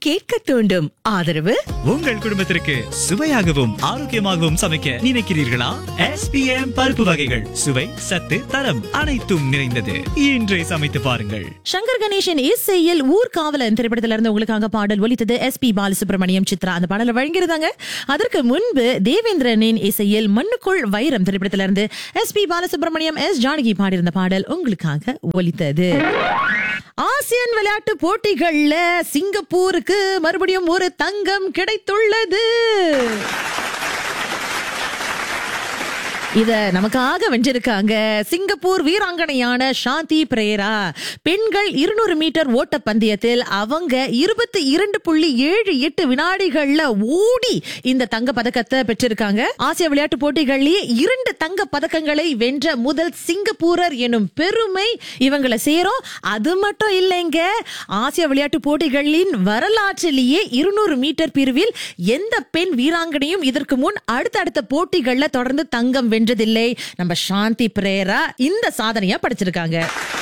கேட்க தூண்டும் ஆதரவு உங்கள் குடும்பத்திற்கு சுவையாகவும் ஆரோக்கியமாகவும் சமைக்க நினைக்கிறீர்களா எஸ்பிஎம் பருப்பு வகைகள் சுவை சத்து தரம் அனைத்தும் நிறைந்தது இன்றே சமைத்து பாருங்கள் சங்கர் கணேசன் இசையில் ஊர்காவலன் திரைப்படத்துல இருந்து உங்களுக்காக பாடல் ஒலித்தது எஸ் பி பாலசுப்ரமணியம் சித்ரா அந்த பாடலை வழங்கியிருந்தாங்க அதற்கு முன்பு தேவேந்திரனின் இசையில் மண்ணுக்குள் வைரம் திரைப்படத்துல இருந்து S P Balasubrahmanyam S Janaki பாடியிருந்த பாடல் உங்களுக்காக ஒலித்தது ஆசியன் விளையாட்டு போட்டிகள்ல சிங்கப்பூருக்கு மறுபடியும் ஒரு தங்கம் கிடைத்துள்ளது இத நமக்காக வென்றிருக்காங்க சிங்கப்பூர் வீராங்கனையான சாந்தி பிரேரா பெண்கள் இருநூறு மீட்டர் ஓட்ட பந்தயத்தில் அவங்க இருபத்தி இரண்டு புள்ளி ஏழு எட்டு வினாடிகள்ல ஓடி இந்த தங்க பதக்கத்தை பெற்றிருக்காங்க ஆசிய விளையாட்டு போட்டிகளிலேயே இரண்டு தங்க பதக்கங்களை வென்ற முதல் சிங்கப்பூரர் எனும் பெருமை இவங்களை சேரும் அது மட்டும் இல்லைங்க ஆசிய விளையாட்டு போட்டிகளின் வரலாற்றிலேயே இருநூறு மீட்டர் பிரிவில் எந்த பெண் வீராங்கனையும் இதற்கு முன் அடுத்தடுத்த போட்டிகள்ல தொடர்ந்து தங்கம் வென்றதில்லை நம்ம சாந்தி பிரேரா இந்த சாதனையா படைச்சிருக்காங்க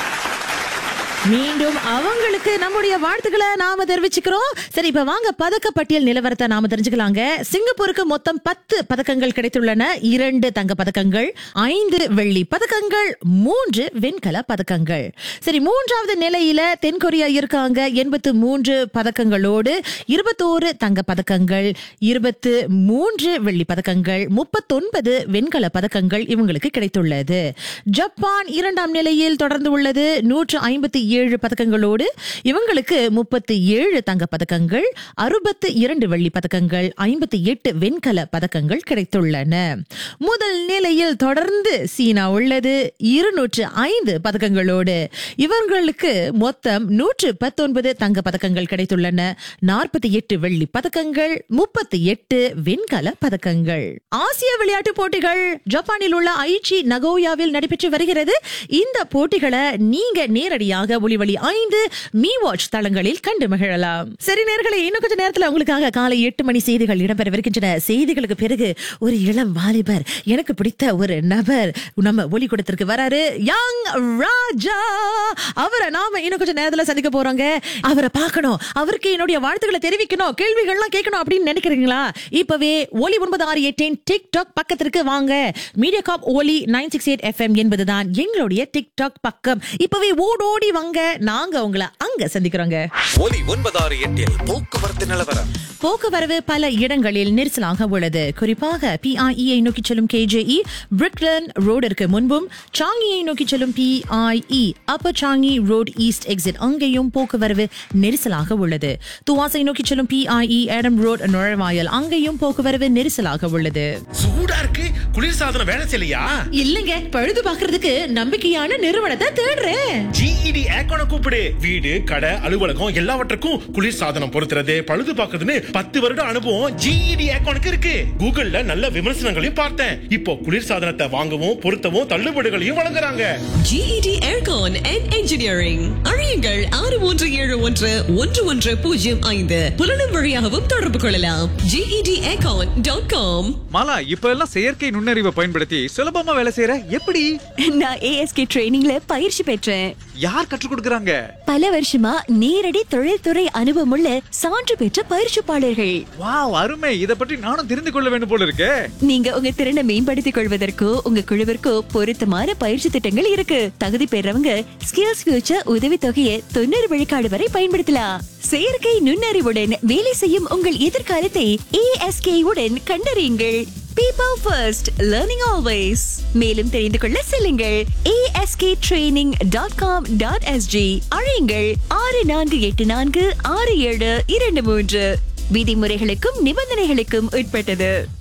மீண்டும் அவங்களுக்கு நம்முடைய வாழ்த்துக்களை நாம தெரிவிச்சுக்கிறோம் சரி இப்ப வாங்க பதக்க பட்டியல் நிலவரத்தை நாம தெரிஞ்சுக்கலாங்க சிங்கப்பூருக்கு மொத்தம் பத்து பதக்கங்கள் கிடைத்துள்ளன இரண்டு தங்க பதக்கங்கள் ஐந்து வெள்ளி பதக்கங்கள் மூன்று வெண்கல பதக்கங்கள் சரி மூன்றாவது நிலையில தென்கொரியா இருக்காங்க எண்பத்து மூன்று பதக்கங்களோடு இருபத்தோரு தங்க பதக்கங்கள் இருபத்து மூன்று வெள்ளி பதக்கங்கள் முப்பத்தொன்பது வெண்கல பதக்கங்கள் இவங்களுக்கு கிடைத்துள்ளது ஜப்பான் இரண்டாம் நிலையில் தொடர்ந்து உள்ளது நூற்று ஐம்பத்தி ஏழு பதக்கங்களோடு இவங்களுக்கு முப்பத்தி ஏழு தங்க பதக்கங்கள் அறுபத்து இரண்டு வெள்ளி பதக்கங்கள் ஐம்பத்தி எட்டு வெண்கல பதக்கங்கள் கிடைத்துள்ளன முதல் நிலையில் தொடர்ந்து சீனா உள்ளது இருநூற்று ஐந்து பதக்கங்களோடு இவங்களுக்கு மொத்தம் நூற்று பத்தொன்பது தங்க பதக்கங்கள் கிடைத்துள்ளன நாற்பத்தி எட்டு வெள்ளி பதக்கங்கள் முப்பத்தி எட்டு வெண்கல பதக்கங்கள் ஆசிய விளையாட்டு போட்டிகள் ஜப்பானில் உள்ள ஐச்சி நகோயாவில் நடைபெற்று வருகிறது இந்த போட்டிகளை நீங்க நேரடியாக ஒளிவழி ஐந்து மீ வாட்ச் தளங்களில் கண்டு மகிழலாம் சரி நேர்களே இன்னும் கொஞ்ச நேரத்துல உங்களுக்காக காலை எட்டு மணி செய்திகள் இடம்பெறவிருக்கின்றன செய்திகளுக்கு பிறகு ஒரு இளம் வாலிபர் எனக்கு பிடித்த ஒரு நபர் நம்ம ஒளி கூடத்திற்கு வராரு யங் ராஜா அவரை நாம இன்னும் கொஞ்ச நேரத்துல சந்திக்க போறோங்க அவரை பார்க்கணும் அவருக்கு என்னுடைய வாழ்த்துக்களை தெரிவிக்கணும் கேள்விகள்லாம் கேட்கணும் அப்படின்னு நினைக்கிறீங்களா இப்பவே ஒலி ஒன்பது ஆறு எட்டின் டிக்டாக் பக்கத்திற்கு வாங்க மீடியா காப் ஒலி நைன் சிக்ஸ் எயிட் எஃப்எம் என்பதுதான் எங்களுடைய டிக்டாக் பக்கம் இப்பவே ஓடோடி வாங்க நாங்க உங்களை அங்க சந்திக்கிறோங்க ஒலி ஒன்பதாறு எட்டில் போக்குவரத்து நிலவரம் போக்குவரவு பல இடங்களில் நெரிசலாக உள்ளது குறிப்பாக பிஐஇயை நோக்கி செல்லும் கேஜேஇ பிரிக்லன் ரோடிற்கு முன்பும் சாங்கியை நோக்கி செல்லும் PIE upper Changi road east exit அங்கேயும் போக்குவரவு நெரிசலாக உள்ளது துவாசை நோக்கி செல்லும் பிஐஇ ஏடம் ரோட் நுழைவாயல் அங்கேயும் போக்குவரவு நெரிசலாக உள்ளது சூடா இருக்கு குளிர் சாதனம் வேலை செய்யலையா இல்லங்க பழுது பாக்குறதுக்கு நம்பிக்கையான நிறுவனத்தை தேடுறேன் ஜிஇடி ஏக்கோன கூப்பிடு வீடு கடை அலுவலகம் எல்லாவற்றுக்கும் குளிர் சாதனம் பொருத்துறது பழுது பார்க்கறதுன்னு பத்து வருட அனுபவம் ஜிஇடி ஏக்கோனுக்கு இருக்கு கூகுள்ல நல்ல விமர்சனங்களையும் பார்த்தேன் இப்போ குளிர் சாதனத்தை வாங்கவும் பொருத்தவும் தள்ளுபடிகளையும் வழங்குறாங்க GED Aircon and Engineering அறியுங்கள் ஆறு மூன்று ஏழு ஒன்று ஒன்று ஒன்று பூஜ்ஜியம் ஐந்து புலனும் வழியாகவும் தொடர்பு கொள்ளலாம் GED Aircon dot com Mala இப்ப எல்லாம் செயற்கை நுண்ணறிவை பயன்படுத்தி சுலபமா வேலை செய்யற எப்படி நான் ஏஎஸ்கே ட்ரைனிங்ல பயிற்சி பெற்றேன் யார் கற்றுக் கொடுக்கறாங்க பல வருஷமா நேரடி தொழில்துறை அனுபவமுள்ள சான்று பெற்ற பயிற்சிப்பாளர்கள் வாவ் அருமை இத பற்றி நானும் தெரிந்து கொள்ள வேண்டும் போல இருக்கே நீங்க உங்க திறனை மேம்படுத்திக் கொள்வதற்கோ உங்க குழுவிற்கோ பொருத்தமான பயிற்சி திட்டங்கள் இருக்கு தகுதி பெறவங்க ஸ்கில்ஸ் ஃபியூச்சர் உதவித்தொகையை தொண்ணூறு விழுக்காடு வரை பயன்படுத்தலாம் செயற்கை நுண்ணறிவுடன் வேலை செய்யும் உங்கள் எதிர்காலத்தை ஏஎஸ்கே உடன் கண்டறியுங்கள் பீப்பிள் ஃபர்ஸ்ட் லேர்னிங் ஆல்வேஸ் மேலும் தெரிந்து கொள்ள செல்லுங்கள் ASK training dot com dot SG அழையுங்கள் ஆறு நான்கு எட்டு நான்கு ஆறு ஏழு இரண்டு மூன்று விதிமுறைகளுக்கும் நிபந்தனைகளுக்கும் உட்பட்டது